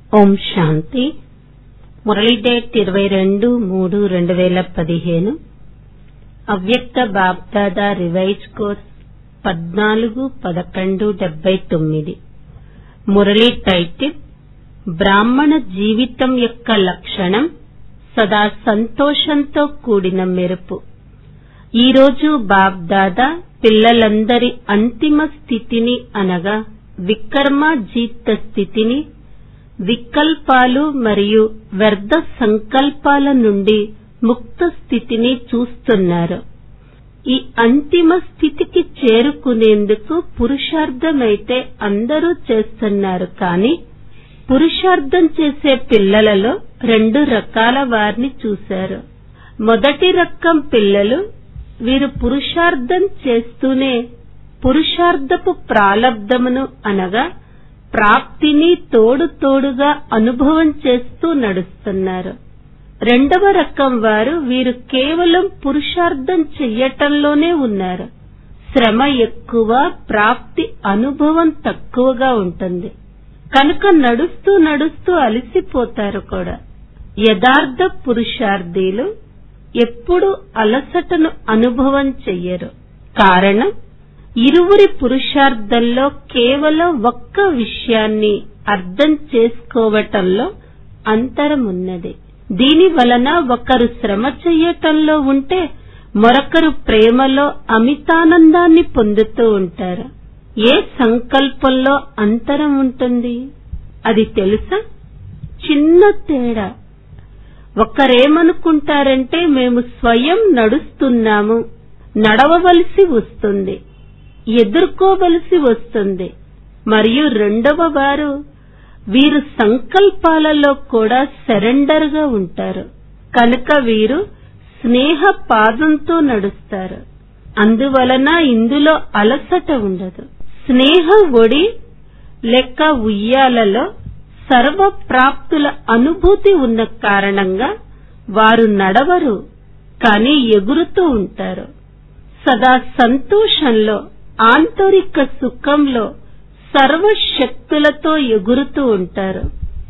ఓం శాంతి Murali date ఇరవై రెండు మూడు రెండు వేల పదిహేను అవ్యక్త బాబ్దాదా రివైజ్ కోర్స్ పద్నాలుగు పదకొండు డెబ్బై తొమ్మిది మురళీ టైటిల్ బ్రాహ్మణ జీవితం యొక్క లక్షణం సదా సంతోషంతో కూడిన మెరుపు ఈరోజు బాబ్దాదా పిల్లలందరి అంతిమ స్థితిని అనగా వికర్మజీత స్థితిని వికల్పాలు మరియు వ్యర్థ సంకల్పాల నుండి ముక్త స్థితిని చూస్తున్నారు ఈ అంతిమ స్థితికి చేరుకునేందుకు పురుషార్థమైతే అందరూ చేస్తున్నారు కానీ పురుషార్థం చేసే పిల్లలలో రెండు రకాల వారిని చూశారు మొదటి రకం పిల్లలు వీరు పురుషార్థం చేస్తూనే పురుషార్థపు ప్రాలబ్ధమును అనగా ప్రాప్తిని తోడు తోడుగా అనుభవం చేస్తూ నడుస్తున్నారు రెండవ రకం వారు వీరు కేవలం పురుషార్థం చెయ్యటంలోనే ఉన్నారు శ్రమ ఎక్కువ ప్రాప్తి అనుభవం తక్కువగా ఉంటుంది కనుక నడుస్తూ నడుస్తూ అలసిపోతారు కూడా యథార్థ పురుషార్థీలు ఎప్పుడూ అలసటను అనుభవం చెయ్యరు కారణం ఇరువురి పురుషార్థంలో కేవలం ఒక్క విషయాన్ని అర్థం చేసుకోవటంలో అంతరమున్నది దీని వలన ఒకరు శ్రమ చెయ్యటంలో ఉంటే మరొకరు ప్రేమలో అమితానందాన్ని పొందుతూ ఉంటారు ఏ సంకల్పంలో అంతరం ఉంటుంది అది తెలుసా చిన్న తేడా ఒకరేమనుకుంటారంటే మేము స్వయం నడుస్తున్నాము నడవవలసి వస్తుంది ఎదుర్కోవలసి వస్తుంది మరియు రెండవ వారు వీరు సంకల్పాలలో కూడా సరెండర్ గా ఉంటారు కనుక వీరు స్నేహ పాదంతో నడుస్తారు అందువలన ఇందులో అలసట ఉండదు స్నేహ ఒడి లెక్క ఉయ్యాలలో సర్వ ప్రాప్తుల అనుభూతి ఉన్న కారణంగా వారు నడవరు కానీ ఎగురుతూ ఉంటారు సదా సంతోషంలో ఆంతరిక సుఖంలో సర్వశక్తులతో ఎగురుతూ ఉంటారు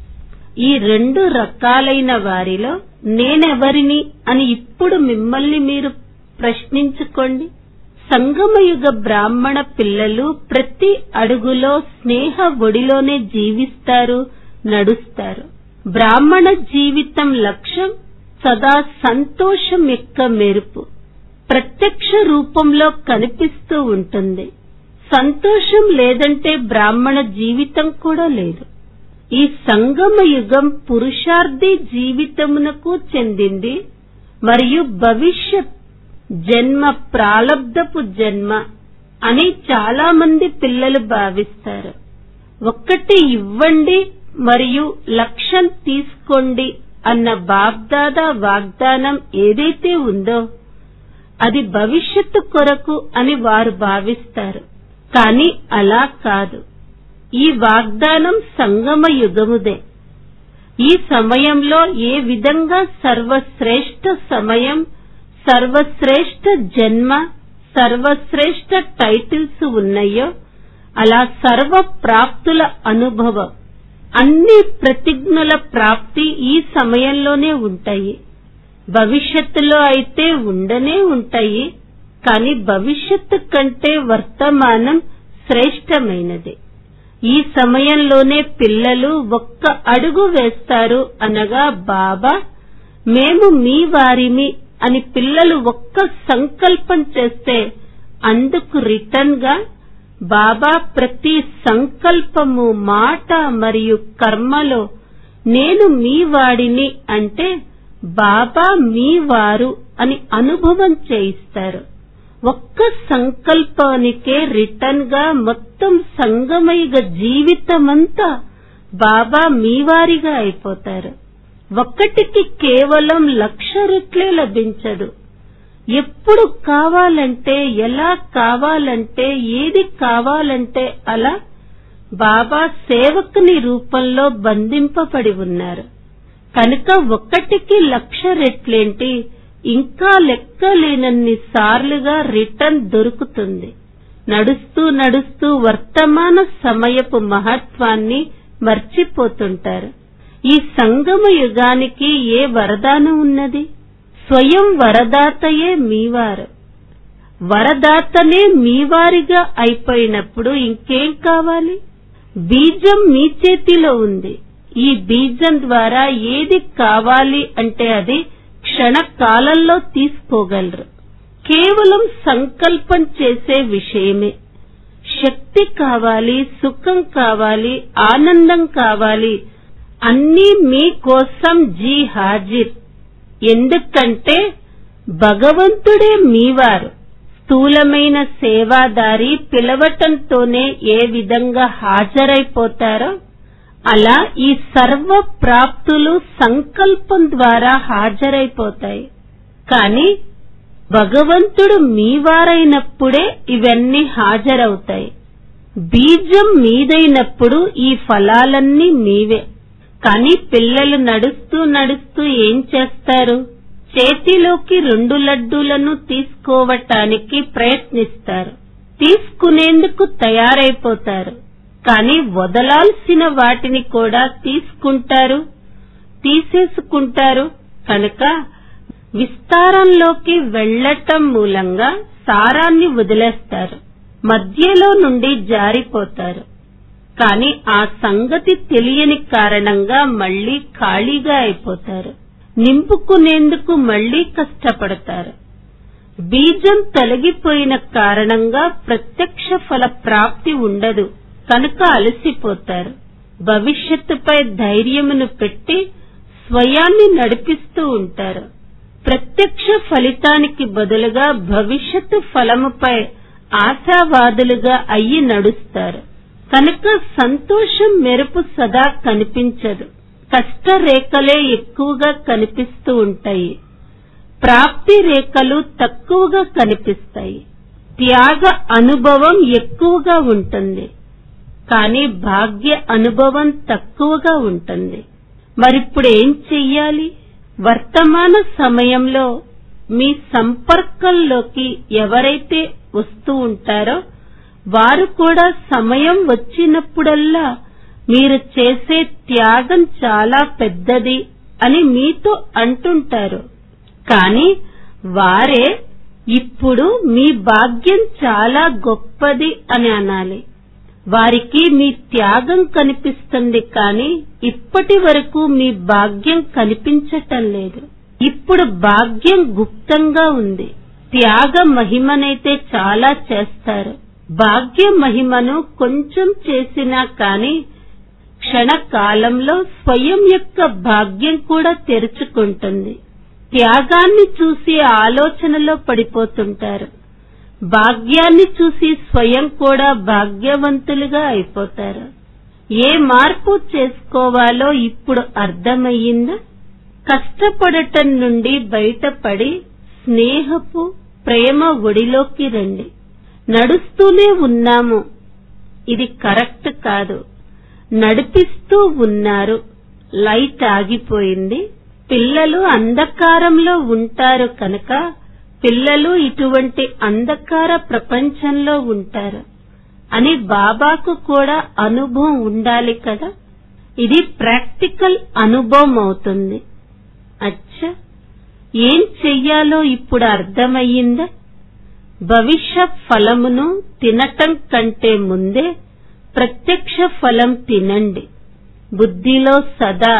ఈ రెండు రకాలైన వారిలో నేనెవరిని అని ఇప్పుడు మిమ్మల్ని మీరు ప్రశ్నించుకోండి సంగమయుగ బ్రాహ్మణ పిల్లలు ప్రతి అడుగులో స్నేహ ఒడిలోనే జీవిస్తారు నడుస్తారు బ్రాహ్మణ జీవితం లక్ష్యం సదా సంతోషం యొక్క మెరుపు ప్రత్యక్ష రూపంలో కనిపిస్తూ ఉంటుంది సంతోషం లేదంటే బ్రాహ్మణ జీవితం కూడా లేదు ఈ సంగమ యుగం పురుషార్థి జీవితమునకు చెందింది మరియు భవిష్యత్ జన్మ ప్రాలబ్ధపు జన్మ అని చాలా మంది పిల్లలు భావిస్తారు ఒక్కటి ఇవ్వండి మరియు లక్ష్యం తీసుకోండి అన్న బాబ్దాదా వాగ్దానం ఏదైతే ఉందో అది భవిష్యత్తు కొరకు అని వారు భావిస్తారు కాని అలా కాదు ఈ వాగ్దానం సంగమ యుగముదే ఈ సమయంలో ఏ విధంగా సర్వశ్రేష్ఠ సమయం సర్వశ్రేష్ఠ జన్మ సర్వశ్రేష్ఠ టైటిల్స్ ఉన్నాయో అలా సర్వ ప్రాప్తుల అనుభవం అన్ని ప్రతిజ్ఞల ప్రాప్తి ఈ సమయంలోనే ఉంటాయి భవిష్యత్తులో అయితే ఉండనే ఉంటాయి కాని భవిష్యత్తు కంటే వర్తమానం శ్రేష్టమైనది ఈ సమయంలోనే పిల్లలు ఒక్క అడుగు వేస్తారు అనగా బాబా మేము మీ వారిమి అని పిల్లలు ఒక్క సంకల్పం చేస్తే అందుకు రిటర్న్ గా బాబా ప్రతి సంకల్పము మాట మరియు కర్మలో నేను మీ వాడిని అంటే బాబా మీ వారు అని అనుభవం చేయిస్తారు ఒక్క సంకల్పానికే రిటర్న్ గా మొత్తం సంగమయుగ జీవితమంతా బాబా మీవారిగా అయిపోతారు ఒక్కటికి కేవలం లక్ష రెట్లే లభించదు ఎప్పుడు కావాలంటే ఎలా కావాలంటే ఏది కావాలంటే అలా బాబా సేవకుని రూపంలో బంధింపబడి ఉన్నారు కనుక ఒక్కటికి లక్ష రెట్లేంటి ఇంకా లెక్కలేనన్ని సార్లుగా రిటర్న్ దొరుకుతుంది నడుస్తూ నడుస్తూ వర్తమాన సమయపు మహత్వాన్ని మర్చిపోతుంటారు ఈ సంగమ యుగానికి ఏ వరదానం ఉన్నది స్వయం వరదాతయే మీవారు వరదాతనే మీవారిగా అయిపోయినప్పుడు ఇంకేం కావాలి బీజం మీ చేతిలో ఉంది ఈ బీజం ద్వారా ఏది కావాలి అంటే అది క్షణకాలంలో తీసుకోగలరు కేవలం సంకల్పం చేసే విషయమే శక్తి కావాలి సుఖం కావాలి ఆనందం కావాలి అన్నీ మీకోసం జీ హాజిర్ ఎందుకంటే భగవంతుడే మీవారు స్థూలమైన సేవాదారి పిలవటంతోనే ఏ విధంగా హాజరైపోతారో అలా ఈ సర్వ ప్రాప్తులు సంకల్పం ద్వారా హాజరైపోతాయి కాని భగవంతుడు మీవారైనప్పుడే ఇవన్నీ హాజరవుతాయి బీజం మీదైనప్పుడు ఈ ఫలాలన్నీ మీవే కాని పిల్లలు నడుస్తూ నడుస్తూ ఏం చేస్తారు చేతిలోకి రెండు లడ్డూలను తీసుకోవటానికి ప్రయత్నిస్తారు తీసుకునేందుకు తయారైపోతారు కాని వదలాల్సిన వాటిని కూడా తీసుకుంటారు తీసేసుకుంటారు కనుక విస్తారంలోకి వెళ్లటం మూలంగా సారాన్ని వదిలేస్తారు మధ్యలో నుండి జారిపోతారు కాని ఆ సంగతి తెలియని కారణంగా మళ్లీ ఖాళీగా అయిపోతారు నింపుకునేందుకు మళ్లీ కష్టపడతారు బీజం తొలగిపోయిన కారణంగా ప్రత్యక్ష ఫల ప్రాప్తి ఉండదు కనుక అలసిపోతారు భవిష్యత్తుపై ధైర్యమును పెట్టి స్వయాన్ని నడిపిస్తూ ఉంటారు ప్రత్యక్ష ఫలితానికి బదులుగా భవిష్యత్తు ఫలముపై ఆశావాదులుగా అయ్యి నడుస్తారు కనుక సంతోషం మెరుపు సదా కనిపించదు కష్టరేఖలే ఎక్కువగా కనిపిస్తూ ఉంటాయి ప్రాప్తి రేఖలు తక్కువగా కనిపిస్తాయి త్యాగ అనుభవం ఎక్కువగా ఉంటుంది కానీ భాగ్య అనుభవం తక్కువగా ఉంటుంది మరిప్పుడు ఏం చెయ్యాలి వర్తమాన సమయంలో మీ సంపర్కంలోకి ఎవరైతే వస్తూ ఉంటారో వారు కూడా సమయం వచ్చినప్పుడల్లా మీరు చేసే త్యాగం చాలా పెద్దది అని మీతో అంటుంటారు కాని వారే ఇప్పుడు మీ భాగ్యం చాలా గొప్పది అని అనాలి వారికి మీ త్యాగం కనిపిస్తుంది కాని ఇప్పటి వరకు మీ భాగ్యం కనిపించటం లేదు ఇప్పుడు భాగ్యం గుప్తంగా ఉంది త్యాగ మహిమనైతే చాలా చేస్తారు భాగ్య మహిమను కొంచెం చేసినా కాని క్షణకాలంలో స్వయం యొక్క భాగ్యం కూడా తెరుచుకుంటుంది త్యాగాన్ని చూసి ఆలోచనలో పడిపోతుంటారు భాగ్యాన్ని చూసి స్వయం కూడా భాగ్యవంతులుగా అయిపోతారు ఏ మార్పు చేసుకోవాలో ఇప్పుడు అర్థమయ్యిందా కష్టపడటం నుండి బయటపడి స్నేహపు ప్రేమ ఒడిలోకి రండి నడుస్తూనే ఉన్నాము ఇది కరెక్ట్ కాదు నడిపిస్తూ ఉన్నారు లైట్ ఆగిపోయింది పిల్లలు అంధకారంలో ఉంటారు కనుక పిల్లలు ఇటువంటి అంధకార ప్రపంచంలో ఉంటారు అని బాబాకు కూడా అనుభవం ఉండాలి కదా ఇది ప్రాక్టికల్ అనుభవం అవుతుంది అచ్చా ఏం చెయ్యాలో ఇప్పుడు అర్థమయ్యిందా భవిష్య ఫలమును తినటం కంటే ముందే ప్రత్యక్ష ఫలం తినండి బుద్ధిలో సదా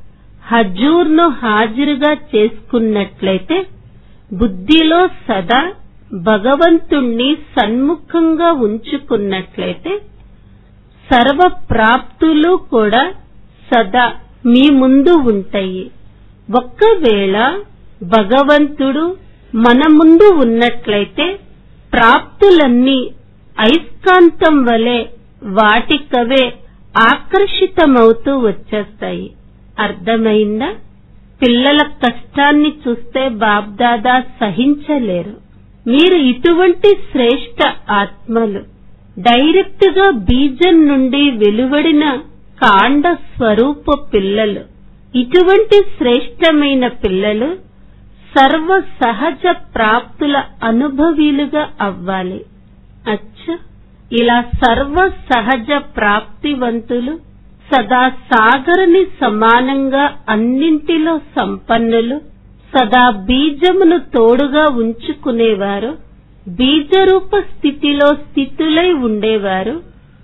హజూర్ను హాజరుగా చేసుకున్నట్లయితే బుద్ధిలో సదా భగవంతుణ్ణి సన్ముఖంగా ఉంచుకున్నట్లయితే సర్వ ప్రాప్తులు కూడా సదా మీ ముందు ఉంటాయి ఒక్కవేళ భగవంతుడు మన ముందు ఉన్నట్లయితే ప్రాప్తులన్నీ అయస్కాంతం వలె వాటికవే ఆకర్షితమవుతూ వచ్చేస్తాయి అర్థమైందా పిల్లల కష్టాన్ని చూస్తే బాబ్దాదా సహించలేరు మీరు ఇటువంటి శ్రేష్ట ఆత్మలు డైరెక్ట్ గా బీజం నుండి వెలువడిన కాండ స్వరూప పిల్లలు ఇటువంటి శ్రేష్టమైన పిల్లలు సర్వ సహజ ప్రాప్తుల అనుభవీలుగా అవ్వాలి అచ్చ ఇలా సర్వ సహజ ప్రాప్తివంతులు సదా సాగరుని సమానంగా అన్నింటిలో సంపన్నులు సదా బీజమును తోడుగా ఉంచుకునేవారు బీజరూప స్థితిలో స్థితులై ఉండేవారు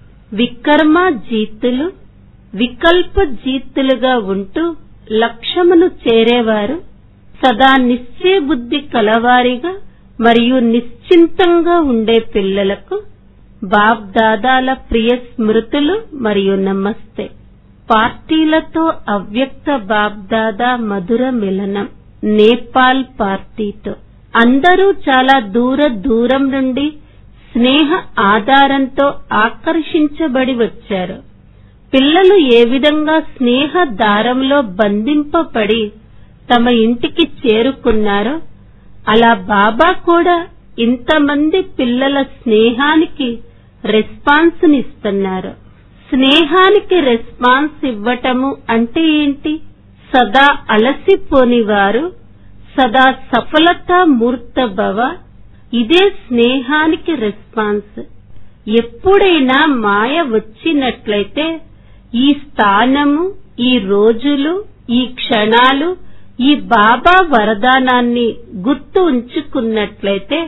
వికర్మ జీతులు వికల్ప జీతులుగా ఉంటూ లక్ష్యమును చేరేవారు సదా నిశ్చయ బుద్ధి కలవారిగా మరియు నిశ్చింతంగా ఉండే పిల్లలకు బాబ్ దాదాల ప్రియ స్మృతులు మరియు నమస్తే పార్టీలతో అవ్యక్త బాబ్ దాదా మధుర మిలనం నేపాల్ పార్టీతో అందరూ చాలా దూర దూరం నుండి స్నేహ ఆధారంతో ఆకర్షించబడి వచ్చారు పిల్లలు ఏ విధంగా స్నేహ దారంలో బంధింపబడి తమ ఇంటికి చేరుకున్నారో అలా బాబా కూడా ఇంతమంది పిల్లల స్నేహానికి రెస్పాన్స్ ఇస్తున్నారు స్నేహానికి రెస్పాన్స్ ఇవ్వటము అంటే ఏంటి సదా అలసిపోని వారు సదా సఫలతా మూర్త భవ ఇదే స్నేహానికి రెస్పాన్స్ ఎప్పుడైనా మాయ వచ్చినట్లయితే ఈ స్థానము ఈ రోజులు ఈ క్షణాలు ఈ బాబా వరదానాన్ని గుర్తు ఉంచుకున్నట్లయితే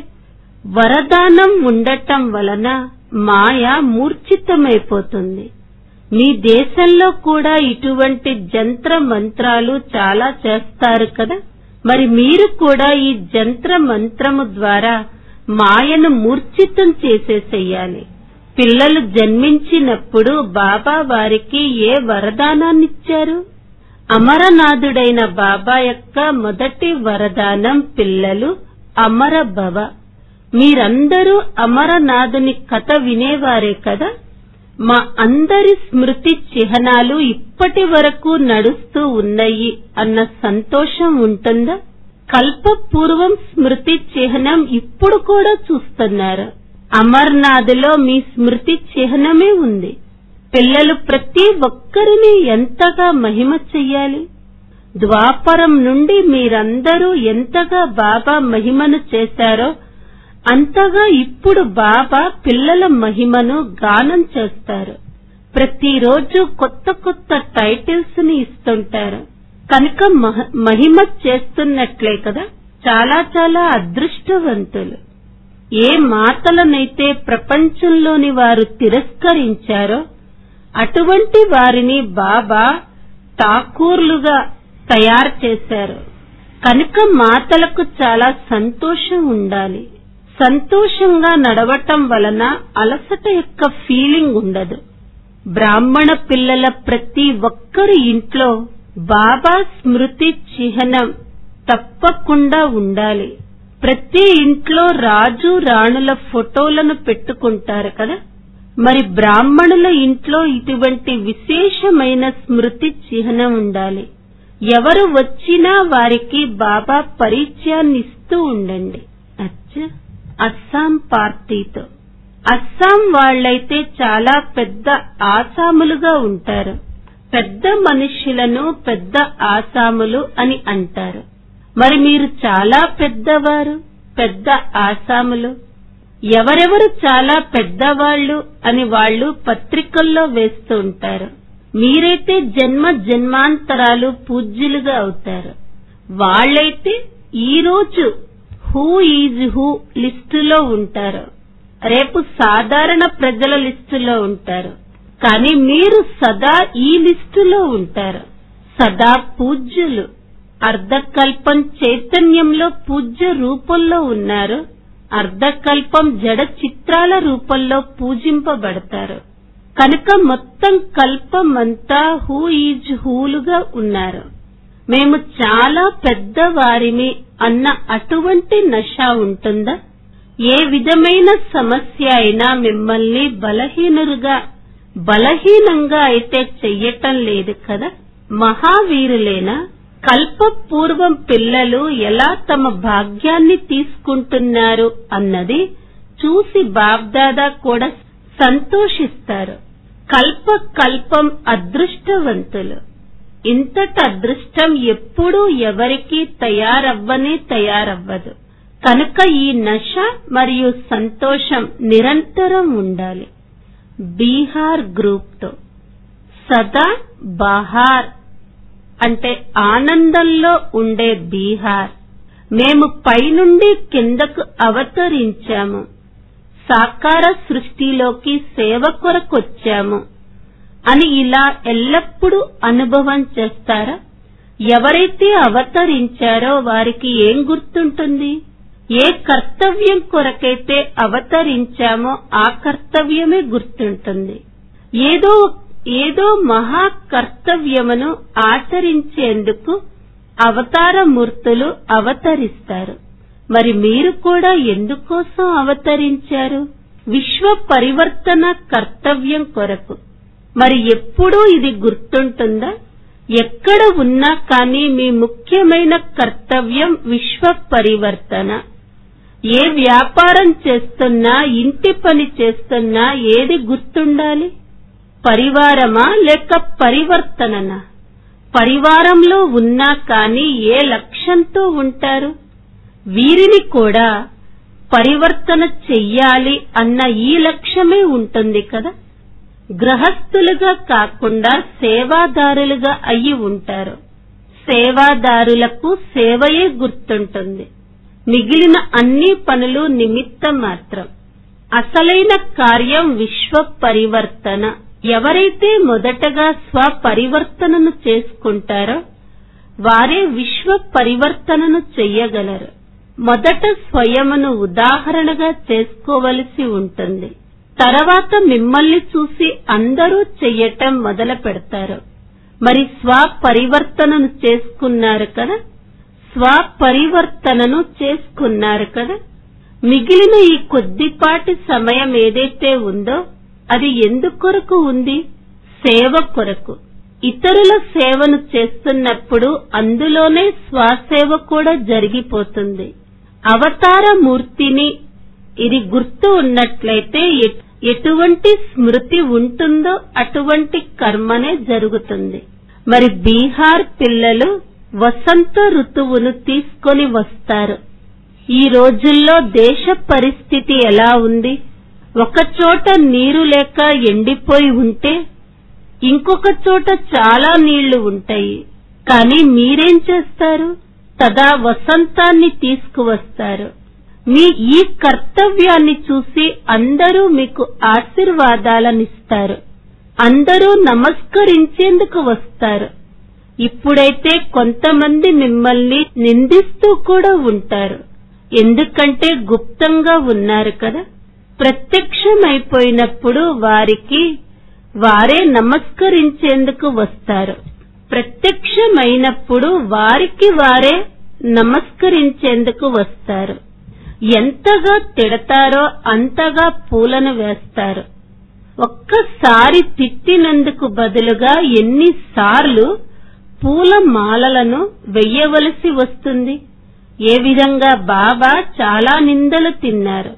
వరదానం ఉండటం వలన మాయ మూర్ఛితమైపోతుంది మీ దేశంలో కూడా ఇటువంటి జంత్ర మంత్రాలు చాలా చేస్తారు కదా మరి మీరు కూడా ఈ జంత్ర మంత్రము ద్వారా మాయను మూర్ఛితం చేసేసేయాలి పిల్లలు జన్మించినప్పుడు బాబా వారికి ఏ వరదానాన్నిచ్చారు అమరనాథుడైన బాబా యొక్క మొదటి వరదానం పిల్లలు అమర భవ మీరందరూ అమరనాథుని కథ వినేవారే కదా మా అందరి స్మృతి చిహ్నాలు ఇప్పటి వరకు నడుస్తూ ఉన్నాయి అన్న సంతోషం ఉంటుందా కల్పపూర్వం స్మృతి చిహ్నం ఇప్పుడు కూడా చూస్తున్నారు అమర్నాథ్లో మీ స్మృతి చిహ్నమే ఉంది పిల్లలు ప్రతి ఒక్కరిని ఎంతగా మహిమ చెయ్యాలి ద్వాపరం నుండి మీరందరూ ఎంతగా బాబా మహిమను చేశారో అంతగా ఇప్పుడు బాబా పిల్లల మహిమను గానం చేస్తారు ప్రతిరోజు కొత్త కొత్త టైటిల్స్ ని ఇస్తుంటారు కనుక మహ- మహిమ చేస్తున్నట్లే కదా చాలా చాలా అదృష్టవంతులు ఏ మాటలనైతే ప్రపంచంలోని వారు తిరస్కరించారో అటువంటి వారిని బాబా ఠాకూర్లుగా తయారు చేశారు కనుక మాటలకు చాలా సంతోషం ఉండాలి సంతోషంగా నడవటం వలన అలసట యొక్క ఫీలింగ్ ఉండదు బ్రాహ్మణ పిల్లల ప్రతి ఒక్కరి ఇంట్లో బాబా స్మృతి చిహ్నం తప్పకుండా ఉండాలి ప్రతి ఇంట్లో రాజు రాణుల ఫోటోలను పెట్టుకుంటారు కదా మరి బ్రాహ్మణుల ఇంట్లో ఇటువంటి విశేషమైన స్మృతి చిహ్నం ఉండాలి ఎవరు వచ్చినా వారికి బాబా పరిచయాన్ని ఇస్తూ ఉండండి అచ్చా అస్సాం పార్టీతో అస్సాం వాళ్ళైతే చాలా పెద్ద ఆసాములుగా ఉంటారు పెద్ద మనుష్యులను పెద్ద ఆసాములు అని అంటారు మరి మీరు చాలా పెద్దవారు పెద్ద ఆసాములు ఎవరెవరు చాలా పెద్దవాళ్ళు అని వాళ్ళు పత్రికల్లో వేస్తూ ఉంటారు మీరైతే జన్మ జన్మాంతరాలు పూజ్యులుగా అవుతారు వాళ్ళైతే ఈ రోజు హూ ఈజ్ హూ లిస్టులో ఉంటారు రేపు సాధారణ ప్రజల లిస్టులో ఉంటారు కానీ మీరు సదా ఈ లిస్టులో ఉంటారు సదా పూజ్యులు అర్ధకల్పం చైతన్యంలో పూజ్య రూపంలో ఉన్నారు అర్ధకల్పం జడ చిత్రాల రూపంలో పూజింపబడతారు కనుక మొత్తం కల్పమంతా హూ ఈజ్ హూలుగా ఉన్నారు మేము చాలా పెద్దవారిమి అన్న అటువంటి నష ఉంటుందా ఏ విధమైన సమస్య అయినా మిమ్మల్ని బలహీనులుగా బలహీనంగా అయితే చెయ్యటం లేదు కదా మహావీరులేనా కల్పపూర్వం పిల్లలు ఎలా తమ భాగ్యాన్ని తీసుకుంటున్నారు అన్నది చూసి బాబ్దాదా కూడా సంతోషిస్తారు కల్ప కల్పం అదృష్టవంతులు ఇంతటి అదృష్టం ఎప్పుడూ ఎవరికీ తయారవ్వనే తయారవ్వదు కనుక ఈ నశ మరియు సంతోషం నిరంతరం ఉండాలి బీహార్ గ్రూప్తో సదా బహార్ అంటే ఆనందంలో ఉండే బీహార్ మేము పైనుండి కిందకు అవతరించాము సాకార సృష్టిలోకి సేవ కొరకొచ్చాము అని ఇలా ఎల్లప్పుడూ అనుభవం చేస్తారా ఎవరైతే అవతరించారో వారికి ఏం గుర్తుంటుంది ఏ కర్తవ్యం కొరకైతే అవతరించామో ఆ కర్తవ్యమే గుర్తుంటుంది ఏదో ఏదో మహా కర్తవ్యమును ఆచరించేందుకు అవతారమూర్తులు అవతరిస్తారు మరి మీరు కూడా ఎందుకోసం అవతరించారు విశ్వ పరివర్తన కర్తవ్యం కొరకు మరి ఎప్పుడూ ఇది గుర్తుంటుందా ఎక్కడ ఉన్నా కానీ మీ ముఖ్యమైన కర్తవ్యం విశ్వ పరివర్తన ఏ వ్యాపారం చేస్తున్నా ఇంటి పని చేస్తున్నా ఏది గుర్తుండాలి పరివారమా లేక పరివర్తననా పరివారంలో ఉన్నా కానీ ఏ లక్ష్యంతో ఉంటారు వీరిని కూడా పరివర్తన చెయ్యాలి అన్న ఈ లక్ష్యమే ఉంటుంది కదా గ్రహస్థులుగా కాకుండా సేవాదారులుగా అయి ఉంటారు సేవాదారులకు సేవయే గుర్తుంటుంది మిగిలిన అన్ని పనులు నిమిత్తం మాత్రం అసలైన కార్యం విశ్వ పరివర్తన ఎవరైతే మొదటగా స్వపరివర్తనను చేసుకుంటారో వారే విశ్వ పరివర్తనను చెయ్యగలరు మొదట స్వయమును ఉదాహరణగా చేసుకోవలసి ఉంటుంది తర్వాత మిమ్మల్ని చూసి అందరూ చెయ్యటం మొదలు పెడతారు మరి స్వపరివర్తనను చేసుకున్నారు కదా స్వపరివర్తనను చేసుకున్నారు కదా మిగిలిన ఈ కొద్దిపాటి సమయం ఏదైతే ఉందో అది ఎందుకొరకు ఉంది సేవ కొరకు ఇతరుల సేవను చేస్తున్నప్పుడు అందులోనే స్వసేవ కూడా జరిగిపోతుంది అవతార మూర్తిని ఇది గుర్తు ఉన్నట్లయితే ఎ- ఎటువంటి స్మృతి ఉంటుందో అటువంటి కర్మనే జరుగుతుంది మరి బీహార్ పిల్లలు వసంత ఋతువును తీసుకొని వస్తారు ఈ రోజుల్లో దేశ పరిస్థితి ఎలా ఉంది ఒక చోట నీరు లేక ఎండిపోయి ఉంటే ఇంకొక చోట చాలా నీళ్లు ఉంటాయి కానీ మీరేం చేస్తారు తదా వసంతాన్ని తీసుకువస్తారు మీ ఈ కర్తవ్యాన్ని చూసి అందరూ మీకు ఆశీర్వాదాలనిస్తారు అందరూ నమస్కరించేందుకు వస్తారు ఇప్పుడైతే కొంతమంది మిమ్మల్ని నిందిస్తూ కూడా ఉంటారు ఎందుకంటే గుప్తంగా ఉన్నారు కదా ప్రత్యక్షమైపోయినప్పుడు వారికి వారే నమస్కరించేందుకు వస్తారు ప్రత్యక్షమైనప్పుడు వారికి వారే నమస్కరించేందుకు వస్తారు ఎంతగా తిడతారో అంతగా పూలను వేస్తారు ఒక్కసారి తిట్టినందుకు బదులుగా ఎన్నిసార్లు పూల మాలలను వెయ్యవలసి వస్తుంది ఏ విధంగా బాబా చాలా నిందలు తిన్నారు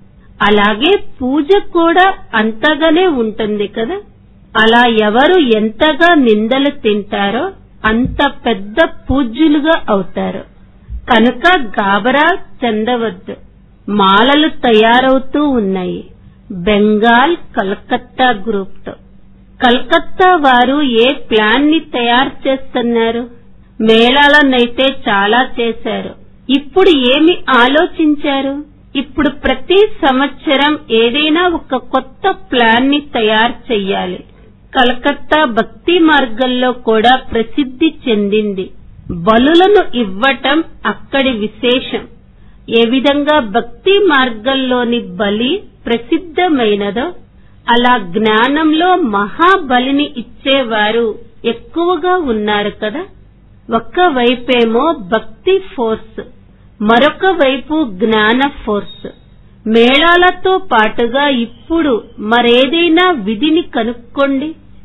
అలాగే పూజ కూడా అంతగానే ఉంటుంది కదా అలా ఎవరు ఎంతగా నిందలు తింటారో అంత పెద్ద పూజ్యులుగా అవుతారు కనుక గాబరా చెందవద్దు మాలలు తయారవుతూ ఉన్నాయి బెంగాల్ కలకత్తా గ్రూప్ తో కలకత్తా వారు ఏ ప్లాన్ ని తయారు చేస్తున్నారు మేళాలనైతే చాలా చేశారు ఇప్పుడు ఏమి ఆలోచించారు ఇప్పుడు ప్రతి సంవత్సరం ఏదైనా ఒక కొత్త ప్లాన్ ని తయారు చెయ్యాలి కలకత్తా భక్తి మార్గంలో కూడా ప్రసిద్ధి చెందింది బలులను ఇవ్వటం అక్కడి విశేషం ఏ విధంగా భక్తి మార్గంలోని బలి ప్రసిద్ధమైనదో అలా జ్ఞానంలో మహాబలిని ఇచ్చేవారు ఎక్కువగా ఉన్నారు కదా ఒక్క వైపేమో భక్తి ఫోర్స్ మరొక వైపు జ్ఞాన ఫోర్స్ మేళాలతో పాటుగా ఇప్పుడు మరేదైనా విధిని కనుక్కోండి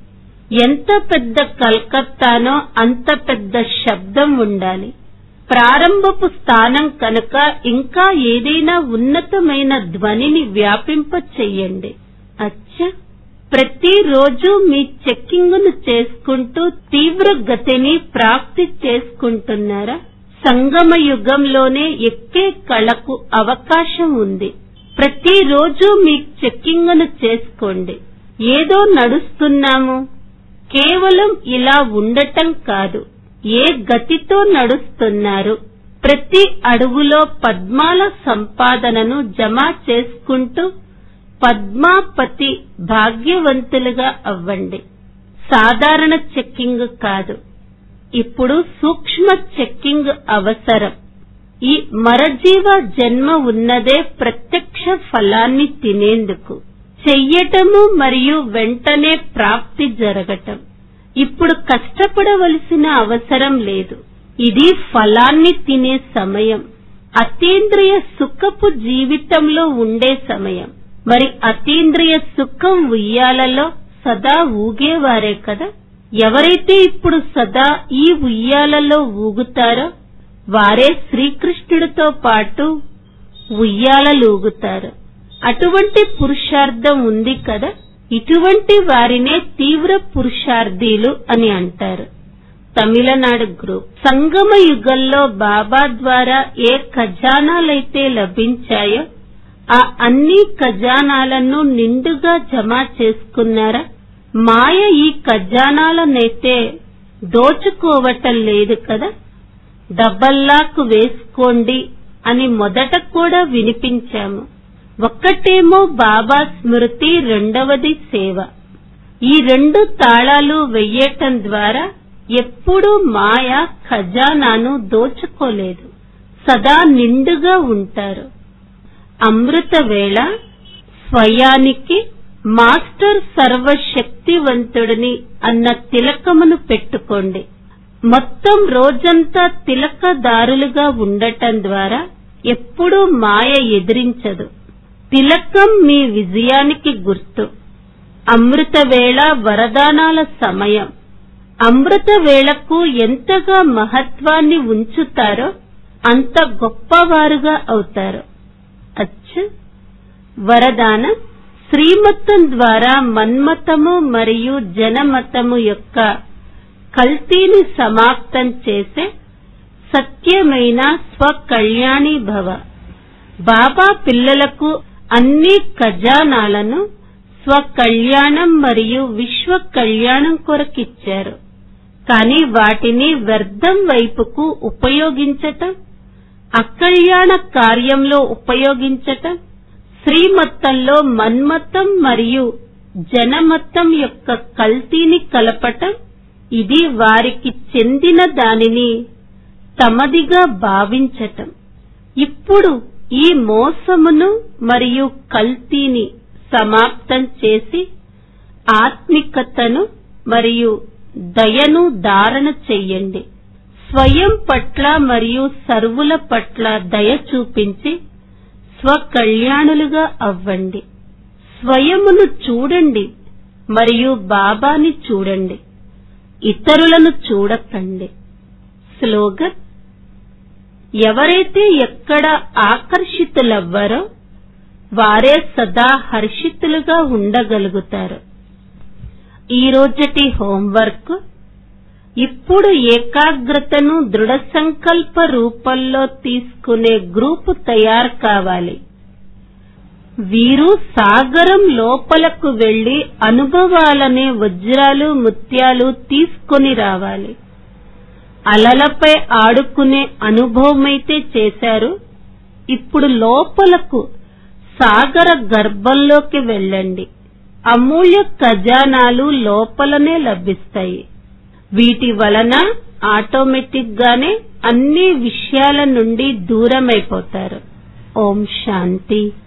ఎంత పెద్ద కల్కత్తానో అంత పెద్ద శబ్దం ఉండాలి ప్రారంభపు స్థానం కనుక ఇంకా ఏదైనా ఉన్నతమైన ధ్వనిని వ్యాపింప చెయ్యండి అచ్చా ప్రతిరోజు మీ చెక్కింగును చేసుకుంటూ తీవ్ర గతిని ప్రాప్తి చేసుకుంటున్నారా సంగమ యుగంలోనే ఎక్కే కళకు అవకాశం ఉంది ప్రతిరోజు మీ చెక్కింగును చేసుకోండి ఏదో నడుస్తున్నాము కేవలం ఇలా ఉండటం కాదు ఏ గతితో నడుస్తున్నారు ప్రతి అడుగులో పద్మాల సంపాదనను జమ చేసుకుంటూ పద్మాపతి భాగ్యవంతులుగా అవ్వండి సాధారణ చెక్కింగ్ కాదు ఇప్పుడు సూక్ష్మ చెక్కింగ్ అవసరం ఈ మరజీవ జన్మ ఉన్నదే ప్రత్యక్ష ఫలాన్ని తినేందుకు చెయ్యటము మరియు వెంటనే ప్రాప్తి జరగటం ఇప్పుడు కష్టపడవలసిన అవసరం లేదు ఇది ఫలాన్ని తినే సమయం అతీంద్రియ సుఖపు జీవితంలో ఉండే సమయం మరి అతీంద్రియ సుఖం ఉయ్యాలలో సదా ఊగేవారే కదా ఎవరైతే ఇప్పుడు సదా ఈ ఉయ్యాలలో ఊగుతారో వారే శ్రీకృష్ణుడితో పాటు ఉయ్యాలలూగుతారు అటువంటి పురుషార్థం ఉంది కదా ఇటువంటి వారినే తీవ్ర పురుషార్థీలు అని అంటారు తమిళనాడు గ్రూప్ సంగమ యుగంలో బాబా ద్వారా ఏ ఖజానాలైతే లభించాయో ఆ అన్ని ఖజానాలను నిండుగా జమ చేసుకున్నారా మాయ ఈ ఖజానాలనైతే దోచుకోవటం లేదు కదా డబ్బల్లాకు వేసుకోండి అని మొదట కూడా వినిపించాము ఒక్కటేమో బాబా స్మృతి రెండవది సేవ ఈ రెండు తాళాలు వెయ్యటం ద్వారా ఎప్పుడూ మాయ ఖజానాను దోచుకోలేదు సదా నిండుగా ఉంటారు అమృత వేళ స్వయానికి మాస్టర్ సర్వశక్తివంతుడిని అన్న తిలకమును పెట్టుకోండి మొత్తం రోజంతా తిలకదారులుగా ఉండటం ద్వారా ఎప్పుడూ మాయ ఎదిరించదు తిలకం మీ విజయానికి గుర్తు అమృత వేళ వరదానాల సమయం అమృత వేళకు ఎంతగా మహత్వాన్ని ఉంచుతారో అంత గొప్పవారుగా అవుతారు అచ్చ వరదాన శ్రీమతం ద్వారా మన్మతము మరియు జనమతము యొక్క కల్తీని సమాప్తం చేసే సత్యమైన స్వకళ్యాణి భవ బాబా పిల్లలకు అన్ని ఖజానాలను స్వకళ్యాణం మరియు విశ్వ కళ్యాణం కొరకిచ్చారు కాని వాటిని వ్యర్థం వైపుకు ఉపయోగించటం అకళ్యాణ కార్యంలో ఉపయోగించటం శ్రీమత్తంలో మన్మతం మరియు జనమతం యొక్క కల్తీని కలపటం ఇది వారికి చెందిన దానిని తమదిగా భావించటం ఇప్పుడు ఈ మోసమును మరియు కల్తీని సమాప్తం చేసి ఆత్మికతను మరియు దయను ధారణ చెయ్యండి స్వయం పట్ల మరియు సర్వుల పట్ల దయ చూపించి స్వకళ్యాణులుగా అవ్వండి స్వయమును చూడండి మరియు బాబాని చూడండి ఇతరులను చూడకండి స్లోగన్ ఎవరైతే ఎక్కడ ఆకర్షితులవ్వరో వారే సదా హర్షితులుగా ఉండగలుగుతారు ఈ రోజటి హోంవర్క్ ఇప్పుడు ఏకాగ్రతను దృఢ సంకల్ప రూపంలో తీసుకునే గ్రూపు తయారు కావాలి వీరు సాగరం లోపలకు వెళ్లి అనుభవాలనే వజ్రాలు ముత్యాలు తీసుకొని రావాలి అలలపై ఆడుకునే అనుభవమైతే చేశారు ఇప్పుడు లోపలకు సాగర గర్భంలోకి వెళ్ళండి అమూల్య ఖజానాలు లోపలనే లభిస్తాయి వీటి వలన ఆటోమేటిక్ గానే అన్ని విషయాల నుండి దూరమైపోతారు ఓం శాంతి